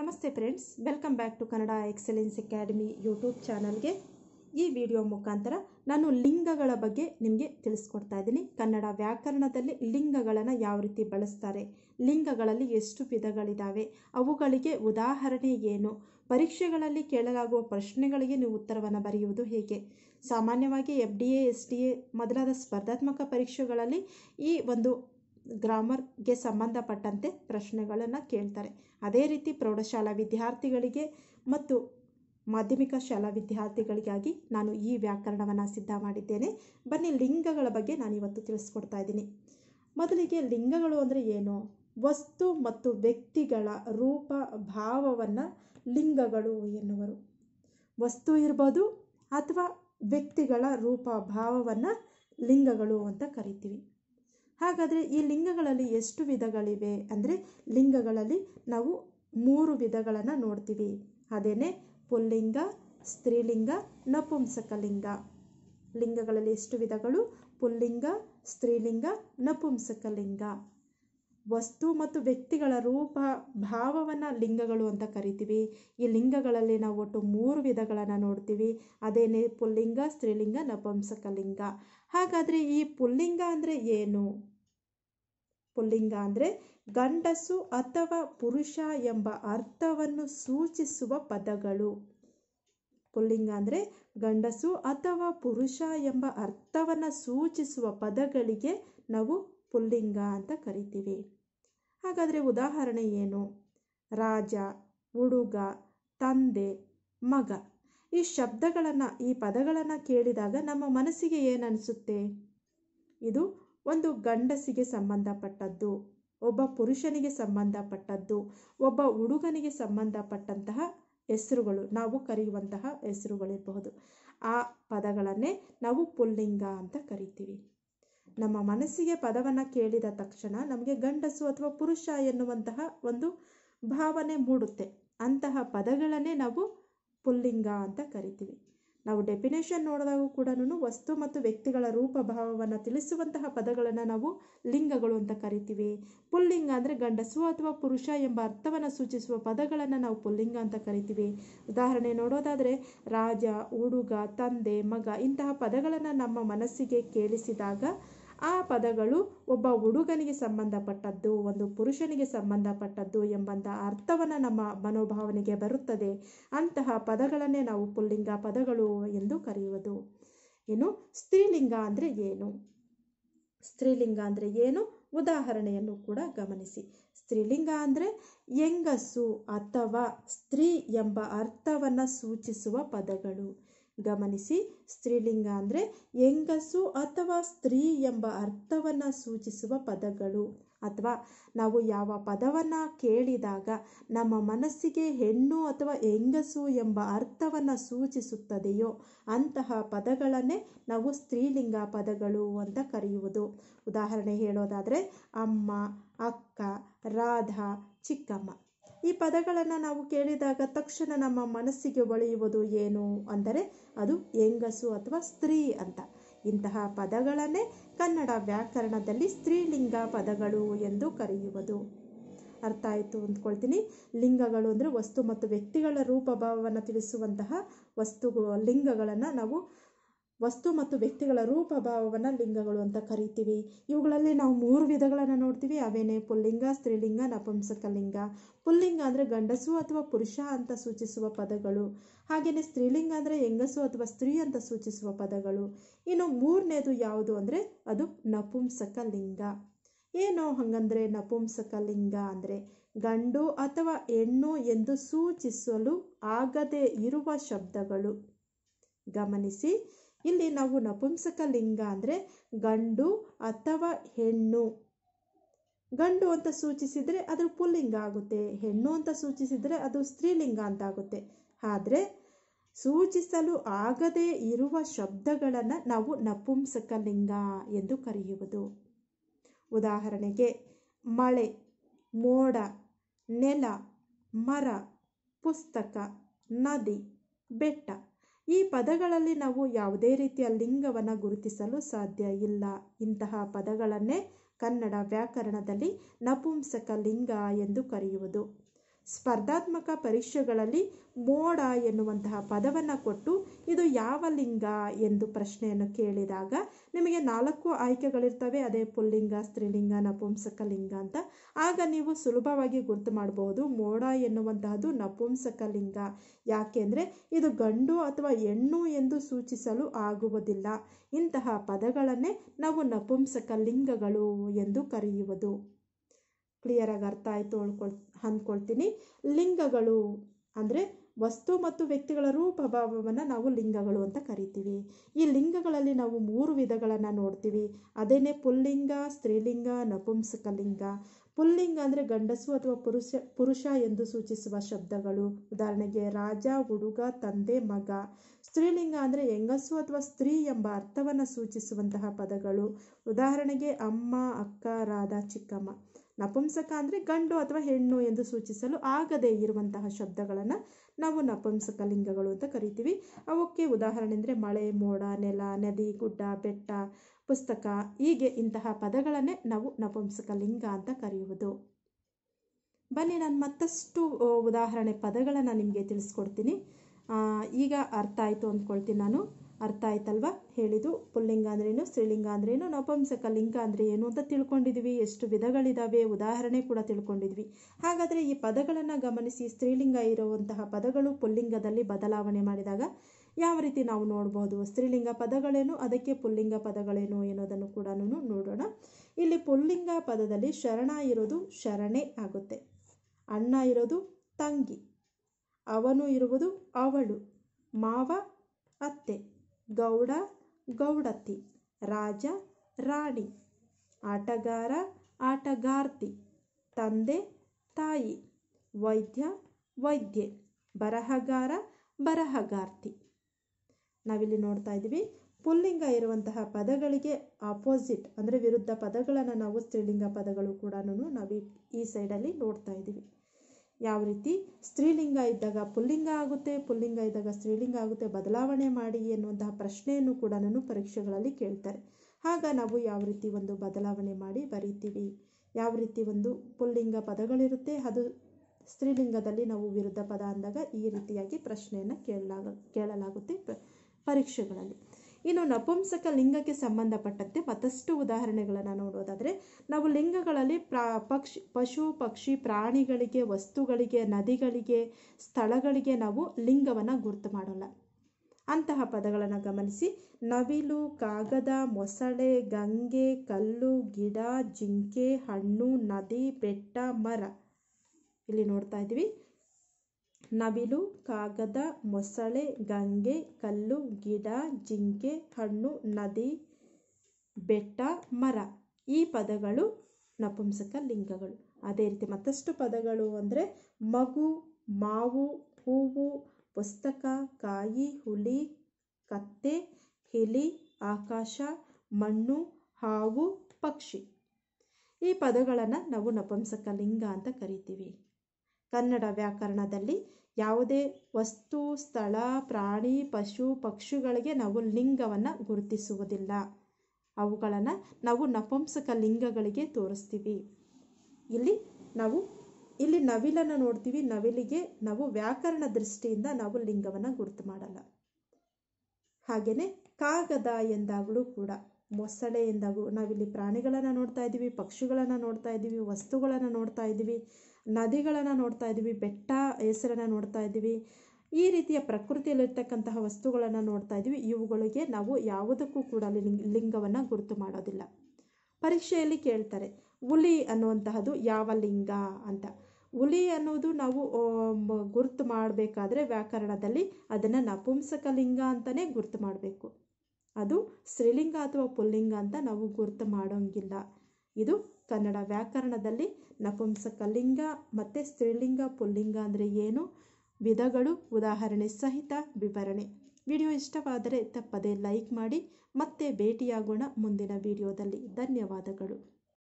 ನಮಸ್ತೆ friends welcome back to Kannada excellence academy YouTube ಚಾನಲ್ಗೆ ಈ ವಿಡಿಯೋ ಮುಖಾಂತರ ನಾನು ಲಿಂಗಗಳ ಬಗ್ಗೆ ನಿಮಗೆ ತಿಳಿಸ್ಕೊಡ್ತಾ ಇದ್ದೀನಿ ಕನ್ನಡ ವ್ಯಾಕರಣದಲ್ಲಿ ಲಿಂಗಗಳನ್ನು ಯಾವ ರೀತಿ ಬಳಸ್ತಾರೆ ಲಿಂಗಗಳಲ್ಲಿ ಎಷ್ಟು ವಿಧಗಳಿದ್ದಾವೆ ಅವುಗಳಿಗೆ ಉದಾಹರಣೆ ಏನು ಪರೀಕ್ಷೆಗಳಲ್ಲಿ ಕೇಳಲಾಗುವ ಪ್ರಶ್ನೆಗಳಿಗೆ ನೀವು ಉತ್ತರವನ್ನು ಬರೆಯುವುದು ಹೇಗೆ ಸಾಮಾನ್ಯವಾಗಿ F D A S D A ಮೊದಲಾದ ಸ್ಪರ್ಧಾತ್ಮಕ ಪರೀಕ್ಷೆಗಳಲ್ಲಿ ಈ ಒಂದು ಗ್ರಾಮರ್ಗೆ ಸಂಬಂಧಪಟ್ಟಂತೆ ಪ್ರಶ್ನೆಗಳನ್ನು ಕೇಳ್ತಾರೆ ಅದೇ ರೀತಿ ಪ್ರೌಢಶಾಲಾ ವಿದ್ಯಾರ್ಥಿಗಳಿಗೆ ಮತ್ತು ಮಾಧ್ಯಮಿಕ ಶಾಲಾ ವಿದ್ಯಾರ್ಥಿಗಳಿಗಾಗಿ ನಾನು ಈ ವ್ಯಾಕರಣವನ್ನು ಸಿದ್ಧ ಮಾಡಿದ್ದೇನೆ ಬನ್ನಿ ಲಿಂಗಗಳ ಬಗ್ಗೆ ನಾನು ಇವತ್ತು ತಿಳಿಸ್ಕೊಡ್ತಾ ಇದ್ದೀನಿ ಮೊದಲಿಗೆ ಲಿಂಗಗಳು ಅಂದರೆ ಏನು ವಸ್ತು ಮತ್ತು ವ್ಯಕ್ತಿಗಳ ರೂಪ ಭಾವವನ್ನು ಲಿಂಗಗಳು ಎನ್ನುವರು ವಸ್ತು ಇರ್ಬೋದು ಅಥವಾ ವ್ಯಕ್ತಿಗಳ ರೂಪ ಭಾವವನ್ನು ಲಿಂಗಗಳು ಅಂತ ಕರಿತೀವಿ ಹಾಗಾದರೆ ಈ ಲಿಂಗಗಳಲ್ಲಿ ಎಷ್ಟು ವಿಧಗಳಿವೆ ಅಂದರೆ ಲಿಂಗಗಳಲ್ಲಿ ನಾವು ಮೂರು ವಿಧಗಳನ್ನು ನೋಡ್ತೀವಿ ಅದೇನೇ ಪುಲ್ಲಿಂಗ ಸ್ತ್ರೀಲಿಂಗ ನಪುಂಸಕಲಿಂಗ ಲಿಂಗಗಳಲ್ಲಿ ಎಷ್ಟು ವಿಧಗಳು ಪುಲ್ಲಿಂಗ ಸ್ತ್ರೀಲಿಂಗ ನಪುಂಸಕಲಿಂಗ ವಸ್ತು ಮತ್ತು ವ್ಯಕ್ತಿಗಳ ರೂಪ ಭಾವವನ್ನು ಲಿಂಗಗಳು ಅಂತ ಕರಿತೀವಿ ಈ ಲಿಂಗಗಳಲ್ಲಿ ನಾವು ಒಟ್ಟು ಮೂರು ವಿಧಗಳನ್ನು ನೋಡ್ತೀವಿ ಅದೇನೇ ಪುಲ್ಲಿಂಗ ಸ್ತ್ರೀಲಿಂಗ ನಪುಂಸಕಲಿಂಗ ಹಾಗಾದರೆ ಈ ಪುಲ್ಲಿಂಗ ಅಂದರೆ ಏನು ಪುಲ್ಲಿಂಗ ಅಂದರೆ ಗಂಡಸು ಅಥವಾ ಪುರುಷ ಎಂಬ ಅರ್ಥವನ್ನು ಸೂಚಿಸುವ ಪದಗಳು ಪುಲ್ಲಿಂಗ ಅಂದರೆ ಗಂಡಸು ಅಥವಾ ಪುರುಷ ಎಂಬ ಅರ್ಥವನ್ನು ಸೂಚಿಸುವ ಪದಗಳಿಗೆ ನಾವು ಪುಲ್ಲಿಂಗ ಅಂತ ಕರಿತೀವಿ ಹಾಗಾದರೆ ಉದಾಹರಣೆ ಏನು ರಾಜ ಹುಡುಗ ತಂದೆ ಮಗ ಈ ಶಬ್ದಗಳನ್ನು ಈ ಪದಗಳನ್ನು ಕೇಳಿದಾಗ ನಮ್ಮ ಮನಸ್ಸಿಗೆ ಏನನಿಸುತ್ತೆ ಇದು ಒಂದು ಗಂಡಸಿಗೆ ಸಂಬಂಧಪಟ್ಟದ್ದು ಒಬ್ಬ ಪುರುಷನಿಗೆ ಸಂಬಂಧಪಟ್ಟದ್ದು ಒಬ್ಬ ಹುಡುಗನಿಗೆ ಸಂಬಂಧಪಟ್ಟಂತಹ ಹೆಸರುಗಳು ನಾವು ಕರೆಯುವಂತಹ ಹೆಸರುಗಳಿರಬಹುದು ಆ ಪದಗಳನ್ನೇ ನಾವು ಪುಲ್ಲಿಂಗ ಅಂತ ಕರಿತೀವಿ ನಮ್ಮ ಮನಸ್ಸಿಗೆ ಪದವನ್ನು ಕೇಳಿದ ತಕ್ಷಣ ನಮಗೆ ಗಂಡಸು ಅಥವಾ ಪುರುಷ ಎನ್ನುವಂತಹ ಒಂದು ಭಾವನೆ ಮೂಡುತ್ತೆ ಅಂತಹ ಪದಗಳನ್ನೇ ನಾವು ಪುಲ್ಲಿಂಗ ಅಂತ ಕರಿತೀವಿ ನಾವು ಡೆಫಿನೇಷನ್ ನೋಡಿದಾಗ ಕೂಡ ವಸ್ತು ಮತ್ತು ವ್ಯಕ್ತಿಗಳ ರೂಪ ಭಾವವನ್ನು ತಿಳಿಸುವಂತಹ ಪದಗಳನ್ನು ನಾವು ಲಿಂಗಗಳು ಅಂತ ಕರಿತೀವಿ ಪುಲ್ಲಿಂಗ ಅಂದರೆ ಗಂಡಸು ಅಥವಾ ಪುರುಷ ಎಂಬ ಅರ್ಥವನ್ನು ಸೂಚಿಸುವ ಪದಗಳನ್ನು ನಾವು ಪುಲ್ಲಿಂಗ ಅಂತ ಕರಿತೀವಿ ಉದಾಹರಣೆ ನೋಡೋದಾದರೆ ರಾಜ ಹುಡುಗ ತಂದೆ ಮಗ ಇಂತಹ ಪದಗಳನ್ನು ನಮ್ಮ ಮನಸ್ಸಿಗೆ ಕೇಳಿಸಿದಾಗ ಆ ಪದಗಳು ಒಬ್ಬ ಹುಡುಗನಿಗೆ ಸಂಬಂಧಪಟ್ಟದ್ದು ಒಂದು ಪುರುಷನಿಗೆ ಸಂಬಂಧಪಟ್ಟದ್ದು ಎಂಬಂಥ ಅರ್ಥವನ್ನು ನಮ್ಮ ಮನೋಭಾವನೆಗೆ ಬರುತ್ತದೆ ಅಂತಹ ಪದಗಳನ್ನೇ ನಾವು ಪುಲ್ಲಿಂಗ ಪದಗಳು ಎಂದು ಕರೆಯುವುದು ಇನ್ನು ಸ್ತ್ರೀಲಿಂಗ ಅಂದರೆ ಏನು ಸ್ತ್ರೀಲಿಂಗ ಅಂದರೆ ಏನು ಉದಾಹರಣೆಯನ್ನು ಕೂಡ ಗಮನಿಸಿ ಸ್ತ್ರೀಲಿಂಗ ಅಂದರೆ ಹೆಂಗಸು ಅಥವಾ ಸ್ತ್ರೀ ಎಂಬ ಅರ್ಥವನ್ನು ಸೂಚಿಸುವ ಪದಗಳು ಗಮನಿಸಿ ಸ್ತ್ರೀಲಿಂಗ ಅಂದರೆ ಹೆಂಗಸು ಅಥವಾ ಸ್ತ್ರೀ ಎಂಬ ಅರ್ಥವನ್ನು ಸೂಚಿಸುವ ಪದಗಳು ಅಥವಾ ನಾವು ಯಾವ ಪದವನ್ನು ಕೇಳಿದಾಗ ನಮ್ಮ ಮನಸ್ಸಿಗೆ ಹೆಣ್ಣು ಅಥವಾ ಹೆಂಗಸು ಎಂಬ ಅರ್ಥವನ್ನು ಸೂಚಿಸುತ್ತದೆಯೋ ಅಂತಹ ಪದಗಳನ್ನೇ ನಾವು ಸ್ತ್ರೀಲಿಂಗ ಪದಗಳು ಅಂತ ಕರೆಯುವುದು ಉದಾಹರಣೆ ಹೇಳೋದಾದರೆ ಅಮ್ಮ ಅಕ್ಕ ರಾಧಾ ಚಿಕ್ಕಮ್ಮ ಈ ಪದಗಳನ್ನು ನಾವು ಕೇಳಿದಾಗ ತಕ್ಷಣ ನಮ್ಮ ಮನಸ್ಸಿಗೆ ಒಳೆಯುವುದು ಏನು ಅಂದರೆ ಅದು ಹೆಂಗಸು ಅಥವಾ ಸ್ತ್ರೀ ಅಂತ ಇಂತಹ ಪದಗಳನ್ನೇ ಕನ್ನಡ ವ್ಯಾಕರಣದಲ್ಲಿ ಸ್ತ್ರೀಲಿಂಗ ಪದಗಳು ಎಂದು ಕರೆಯುವುದು ಅರ್ಥ ಆಯಿತು ಅಂದ್ಕೊಳ್ತೀನಿ ಲಿಂಗಗಳು ಅಂದರೆ ವಸ್ತು ಮತ್ತು ವ್ಯಕ್ತಿಗಳ ರೂಪಭಾವವನ್ನು ತಿಳಿಸುವಂತಹ ವಸ್ತುಗಳು ಲಿಂಗಗಳನ್ನು ನಾವು ವಸ್ತು ಮತ್ತು ವ್ಯಕ್ತಿಗಳ ರೂಪಭಾವವನ್ನು ಲಿಂಗಗಳು ಅಂತ ಕರಿತೀವಿ ಇವುಗಳಲ್ಲಿ ನಾವು ಮೂರು ವಿಧಗಳನ್ನು ನೋಡ್ತೀವಿ ಅವೇನೇ ಪುಲ್ಲಿಂಗ ಸ್ತ್ರೀಲಿಂಗ ನಪುಂಸಕಲಿಂಗ ಪುಲ್ಲಿಂಗ ಅಂದರೆ ಗಂಡಸು ಅಥವಾ ಪುರುಷ ಅಂತ ಸೂಚಿಸುವ ಪದಗಳು ಹಾಗೆಯೇ ಸ್ತ್ರೀಲಿಂಗ ಅಂದರೆ ಹೆಂಗಸು ಅಥವಾ ಸ್ತ್ರೀ ಅಂತ ಸೂಚಿಸುವ ಪದಗಳು ಇನ್ನು ಮೂರನೇದು ಯಾವುದು ಅಂದರೆ ಅದು ನಪುಂಸಕಲಿಂಗ ಏನು ಹಂಗಂದ್ರೆ ನಪುಂಸಕಲಿಂಗ ಅಂದರೆ ಗಂಡು ಅಥವಾ ಹೆಣ್ಣು ಎಂದು ಸೂಚಿಸಲು ಆಗದೇ ಇರುವ ಶಬ್ದಗಳು ಗಮನಿಸಿ ಇಲ್ಲಿ ನಾವು ನಪುಂಸಕ ಲಿಂಗ ಅಂದರೆ ಗಂಡು ಅಥವಾ ಹೆಣ್ಣು ಗಂಡು ಅಂತ ಸೂಚಿಸಿದರೆ ಅದು ಪುಲ್ಲಿಂಗ ಆಗುತ್ತೆ ಹೆಣ್ಣು ಅಂತ ಸೂಚಿಸಿದರೆ ಅದು ಸ್ತ್ರೀಲಿಂಗ ಅಂತ ಆಗುತ್ತೆ ಆದರೆ ಸೂಚಿಸಲು ಆಗದೇ ಇರುವ ಶಬ್ದಗಳನ್ನು ನಾವು ನಪುಂಸಕ ಲಿಂಗ ಎಂದು ಕರೆಯುವುದು ಉದಾಹರಣೆಗೆ ಮಳೆ ಮೋಡ ನೆಲ ಮರ ಪುಸ್ತಕ ನದಿ ಬೆಟ್ಟ ಈ ಪದಗಳಲ್ಲಿ ನಾವು ಯಾವುದೇ ರೀತಿಯ ಲಿಂಗವನ್ನು ಗುರುತಿಸಲು ಸಾಧ್ಯ ಇಲ್ಲ ಇಂತಹ ಪದಗಳನ್ನೇ ಕನ್ನಡ ವ್ಯಾಕರಣದಲ್ಲಿ ನಪುಂಸಕ ಲಿಂಗ ಎಂದು ಕರೆಯುವುದು ಸ್ಪರ್ಧಾತ್ಮಕ ಪರೀಕ್ಷೆಗಳಲ್ಲಿ ಮೋಡ ಎನ್ನುವಂತಹ ಪದವನ್ನು ಕೊಟ್ಟು ಇದು ಯಾವ ಲಿಂಗ ಎಂದು ಪ್ರಶ್ನೆಯನ್ನು ಕೇಳಿದಾಗ ನಿಮಗೆ ನಾಲ್ಕು ಆಯ್ಕೆಗಳಿರ್ತವೆ ಅದೇ ಪುಲ್ಲಿಂಗ ಸ್ತ್ರೀಲಿಂಗ ನಪುಂಸಕ ಲಿಂಗ ಅಂತ ಆಗ ನೀವು ಸುಲಭವಾಗಿ ಗುರ್ತು ಮಾಡಬಹುದು ಮೋಡ ಎನ್ನುವಂತಹದ್ದು ನಪುಂಸಕ ಲಿಂಗ ಯಾಕೆಂದರೆ ಇದು ಗಂಡು ಅಥವಾ ಹೆಣ್ಣು ಎಂದು ಸೂಚಿಸಲು ಆಗುವುದಿಲ್ಲ ಇಂತಹ ಪದಗಳನ್ನೇ ನಾವು ನಪುಂಸಕ ಲಿಂಗಗಳು ಎಂದು ಕರೆಯುವುದು ಕ್ಲಿಯರಾಗಿ ಅರ್ಥ ಆಯಿತು ಅನ್ಕೊಳ್ ಅಂದ್ಕೊಳ್ತೀನಿ ಲಿಂಗಗಳು ಅಂದರೆ ವಸ್ತು ಮತ್ತು ವ್ಯಕ್ತಿಗಳ ರೂಪಭಾವವನ್ನು ನಾವು ಲಿಂಗಗಳು ಅಂತ ಕರಿತೀವಿ ಈ ಲಿಂಗಗಳಲ್ಲಿ ನಾವು ಮೂರು ವಿಧಗಳನ್ನು ನೋಡ್ತೀವಿ ಅದೇನೇ ಪುಲ್ಲಿಂಗ ಸ್ತ್ರೀಲಿಂಗ ನಪುಂಸಕ ಲಿಂಗ ಪುಲ್ಲಿಂಗ ಅಂದರೆ ಗಂಡಸು ಅಥವಾ ಪುರುಷ ಪುರುಷ ಎಂದು ಸೂಚಿಸುವ ಶಬ್ದಗಳು ಉದಾಹರಣೆಗೆ ರಾಜ ಹುಡುಗ ತಂದೆ ಮಗ ಸ್ತ್ರೀಲಿಂಗ ಅಂದರೆ ಹೆಂಗಸು ಅಥವಾ ಸ್ತ್ರೀ ಎಂಬ ಅರ್ಥವನ್ನು ಸೂಚಿಸುವಂತಹ ಪದಗಳು ಉದಾಹರಣೆಗೆ ಅಮ್ಮ ಅಕ್ಕ ರಾಧ ಚಿಕ್ಕಮ್ಮ ನಪುಂಸಕ ಅಂದರೆ ಗಂಡು ಅಥವಾ ಹೆಣ್ಣು ಎಂದು ಸೂಚಿಸಲು ಆಗದೇ ಇರುವಂತಹ ಶಬ್ದಗಳನ್ನು ನಾವು ನಪುಂಸಕ ಲಿಂಗಗಳು ಅಂತ ಕರಿತೀವಿ ಅವಕ್ಕೆ ಉದಾಹರಣೆ ಅಂದರೆ ಮಳೆ ಮೋಡ ನೆಲ ನದಿ ಗುಡ್ಡ ಬೆಟ್ಟ ಪುಸ್ತಕ ಹೀಗೆ ಇಂತಹ ಪದಗಳನ್ನೇ ನಾವು ನಪುಂಸಕ ಲಿಂಗ ಅಂತ ಕರೆಯುವುದು ಬನ್ನಿ ನಾನು ಮತ್ತಷ್ಟು ಉದಾಹರಣೆ ಪದಗಳನ್ನು ನಿಮಗೆ ತಿಳಿಸ್ಕೊಡ್ತೀನಿ ಈಗ ಅರ್ಥ ಆಯಿತು ಅಂದ್ಕೊಳ್ತೀನಿ ನಾನು ಅರ್ಥ ಆಯ್ತಲ್ವಾ ಹೇಳಿದು ಪುಲ್ಲಿಂಗ ಅಂದ್ರೇನು ಸ್ತ್ರೀಲಿಂಗ ಅಂದ್ರೇನು ನಪುಂಸಕ ಲಿಂಗ ಅಂದರೆ ಏನು ಅಂತ ತಿಳ್ಕೊಂಡಿದ್ವಿ ಎಷ್ಟು ವಿಧಗಳಿದ್ದಾವೆ ಉದಾಹರಣೆ ಕೂಡ ತಿಳ್ಕೊಂಡಿದ್ವಿ ಹಾಗಾದರೆ ಈ ಪದಗಳನ್ನು ಗಮನಿಸಿ ಸ್ತ್ರೀಲಿಂಗ ಇರುವಂತಹ ಪದಗಳು ಪುಲ್ಲಿಂಗದಲ್ಲಿ ಬದಲಾವಣೆ ಮಾಡಿದಾಗ ಯಾವ ರೀತಿ ನಾವು ನೋಡ್ಬೋದು ಸ್ತ್ರೀಲಿಂಗ ಪದಗಳೇನು ಅದಕ್ಕೆ ಪುಲ್ಲಿಂಗ ಪದಗಳೇನು ಎನ್ನುವುದನ್ನು ಕೂಡ ನೋಡೋಣ ಇಲ್ಲಿ ಪುಲ್ಲಿಂಗ ಪದದಲ್ಲಿ ಶರಣ ಇರೋದು ಶರಣೆ ಆಗುತ್ತೆ ಅಣ್ಣ ಇರೋದು ತಂಗಿ ಅವನು ಇರುವುದು ಅವಳು ಮಾವ ಅತ್ತೆ ಗೌಡ ಗೌಡತಿ ರಾಜ ರಾಣಿ ಆಟಗಾರ ಆಟಗಾರ್ತಿ ತಂದೆ ತಾಯಿ ವೈದ್ಯ ವೈದ್ಯೆ ಬರಹಗಾರ ಬರಹಗಾರ್ತಿ ನಾವಿಲ್ಲಿ ನೋಡ್ತಾ ಇದ್ದೀವಿ ಪುಲ್ಲಿಂಗ ಇರುವಂತಹ ಪದಗಳಿಗೆ ಆಪೋಸಿಟ್ ಅಂದರೆ ವಿರುದ್ಧ ಪದಗಳನ್ನು ನಾವು ಸ್ತ್ರೀಲಿಂಗ ಪದಗಳು ಕೂಡ ನಾವು ಈ ಸೈಡಲ್ಲಿ ನೋಡ್ತಾ ಇದ್ದೀವಿ ಯಾವ ರೀತಿ ಸ್ತ್ರೀಲಿಂಗ ಇದ್ದಾಗ ಪುಲ್ಲಿಂಗ ಆಗುತ್ತೆ ಪುಲ್ಲಿಂಗ ಇದ್ದಾಗ ಸ್ತ್ರೀಲಿಂಗ ಆಗುತ್ತೆ ಬದಲಾವಣೆ ಮಾಡಿ ಎನ್ನುವಂತಹ ಪ್ರಶ್ನೆಯನ್ನು ಕೂಡ ಪರೀಕ್ಷೆಗಳಲ್ಲಿ ಕೇಳ್ತಾರೆ ಆಗ ನಾವು ಯಾವ ರೀತಿ ಒಂದು ಬದಲಾವಣೆ ಮಾಡಿ ಬರೀತೀವಿ ಯಾವ ರೀತಿ ಒಂದು ಪುಲ್ಲಿಂಗ ಪದಗಳಿರುತ್ತೆ ಅದು ಸ್ತ್ರೀಲಿಂಗದಲ್ಲಿ ನಾವು ವಿರುದ್ಧ ಪದ ಅಂದಾಗ ಈ ರೀತಿಯಾಗಿ ಪ್ರಶ್ನೆಯನ್ನು ಕೇಳಲಾಗ ಕೇಳಲಾಗುತ್ತೆ ಪರೀಕ್ಷೆಗಳಲ್ಲಿ ಇನ್ನು ನಪುಂಸಕ ಲಿಂಗಕ್ಕೆ ಸಂಬಂಧಪಟ್ಟಂತೆ ಮತ್ತಷ್ಟು ಉದಾಹರಣೆಗಳನ್ನು ನೋಡೋದಾದರೆ ನಾವು ಲಿಂಗಗಳಲ್ಲಿ ಪ್ರಾ ಪಕ್ಷಿ ಪಶು ಪಕ್ಷಿ ಪ್ರಾಣಿಗಳಿಗೆ ವಸ್ತುಗಳಿಗೆ ನದಿಗಳಿಗೆ ಸ್ಥಳಗಳಿಗೆ ನಾವು ಲಿಂಗವನ್ನು ಗುರುತು ಮಾಡೋಲ್ಲ ಅಂತಹ ಪದಗಳನ್ನು ಗಮನಿಸಿ ನವಿಲು ಕಾಗದ ಮೊಸಳೆ ಗಂಗೆ ಕಲ್ಲು ಗಿಡ ಜಿಂಕೆ ಹಣ್ಣು ನದಿ ಬೆಟ್ಟ ಮರ ಇಲ್ಲಿ ನೋಡ್ತಾ ಇದ್ದೀವಿ ನವಿಲು ಕಾಗದ ಮೊಸಳೆ ಗಂಗೆ ಕಲ್ಲು ಗಿಡ ಜಿಂಕೆ ಹಣ್ಣು ನದಿ ಬೆಟ್ಟ ಮರ ಈ ಪದಗಳು ನಪುಂಸಕ ಲಿಂಗಗಳು ಅದೇ ರೀತಿ ಮತ್ತಷ್ಟು ಪದಗಳು ಅಂದರೆ ಮಗು ಮಾವು ಹೂವು ಪುಸ್ತಕ ಕಾಯಿ ಹುಲಿ ಕತ್ತೆ ಹಿಲಿ ಆಕಾಶ ಮಣ್ಣು ಹಾವು ಪಕ್ಷಿ ಈ ಪದಗಳನ್ನು ನಾವು ನಪುಂಸಕ ಲಿಂಗ ಅಂತ ಕರಿತೀವಿ ಕನ್ನಡ ವ್ಯಾಕರಣದಲ್ಲಿ ಯಾವುದೇ ವಸ್ತು ಸ್ಥಳ ಪ್ರಾಣಿ ಪಶು ಪಕ್ಷಿಗಳಿಗೆ ನಾವು ಲಿಂಗವನ್ನು ಗುರುತಿಸುವುದಿಲ್ಲ ಅವುಗಳನ್ನು ನಾವು ನಪುಂಸಕ ಲಿಂಗಗಳಿಗೆ ತೋರಿಸ್ತೀವಿ ಇಲ್ಲಿ ನಾವು ಇಲ್ಲಿ ನವಿಲನ್ನು ನೋಡ್ತೀವಿ ನವಿಲಿಗೆ ನಾವು ವ್ಯಾಕರಣ ದೃಷ್ಟಿಯಿಂದ ನಾವು ಲಿಂಗವನ್ನು ಗುರುತು ಮಾಡಲ್ಲ ಹಾಗೆಯೇ ಕಾಗದ ಎಂದಾಗಲೂ ಕೂಡ ಮೊಸಳೆ ಎಂದಾಗೂ ನಾವಿಲ್ಲಿ ಪ್ರಾಣಿಗಳನ್ನು ನೋಡ್ತಾ ಇದ್ದೀವಿ ಪಕ್ಷಿಗಳನ್ನು ನೋಡ್ತಾ ಇದ್ದೀವಿ ವಸ್ತುಗಳನ್ನು ನೋಡ್ತಾ ಇದ್ದೀವಿ ನದಿಗಳನ್ನು ನೋಡ್ತಾ ಇದ್ದೀವಿ ಬೆಟ್ಟ ಹೆಸರನ್ನು ನೋಡ್ತಾ ಇದ್ದೀವಿ ಈ ರೀತಿಯ ಪ್ರಕೃತಿಯಲ್ಲಿರ್ತಕ್ಕಂತಹ ವಸ್ತುಗಳನ್ನು ನೋಡ್ತಾ ಇದ್ದೀವಿ ಇವುಗಳಿಗೆ ನಾವು ಯಾವುದಕ್ಕೂ ಕೂಡ ಲಿಂಗ ಲಿಂಗವನ್ನು ಗುರುತು ಮಾಡೋದಿಲ್ಲ ಪರೀಕ್ಷೆಯಲ್ಲಿ ಕೇಳ್ತಾರೆ ಹುಲಿ ಅನ್ನುವಂತಹದ್ದು ಯಾವ ಲಿಂಗ ಅಂತ ಹುಲಿ ಅನ್ನೋದು ನಾವು ಗುರುತು ಮಾಡಬೇಕಾದ್ರೆ ವ್ಯಾಕರಣದಲ್ಲಿ ಅದನ್ನು ನಪುಂಸಕ ಲಿಂಗ ಅಂತಲೇ ಗುರುತು ಮಾಡಬೇಕು ಅದು ಸ್ತ್ರೀಲಿಂಗ ಅಥವಾ ಪುಲ್ಲಿಂಗ ಅಂತ ನಾವು ಗುರುತು ಮಾಡೋಂಗಿಲ್ಲ ಇದು ಕನ್ನಡ ವ್ಯಾಕರಣದಲ್ಲಿ ನಪುಂಸಕ ಲಿಂಗ ಮತ್ತು ಸ್ತ್ರೀಲಿಂಗ ಪುಲ್ಲಿಂಗ ಅಂದರೆ ಏನು ವಿಧಗಳು ಉದಾಹರಣೆ ಸಹಿತ ವಿವರಣೆ ವಿಡಿಯೋ ಇಷ್ಟವಾದರೆ ತಪ್ಪದೇ ಲೈಕ್ ಮಾಡಿ ಮತ್ತೆ ಭೇಟಿಯಾಗೋಣ ಮುಂದಿನ ವಿಡಿಯೋದಲ್ಲಿ ಧನ್ಯವಾದಗಳು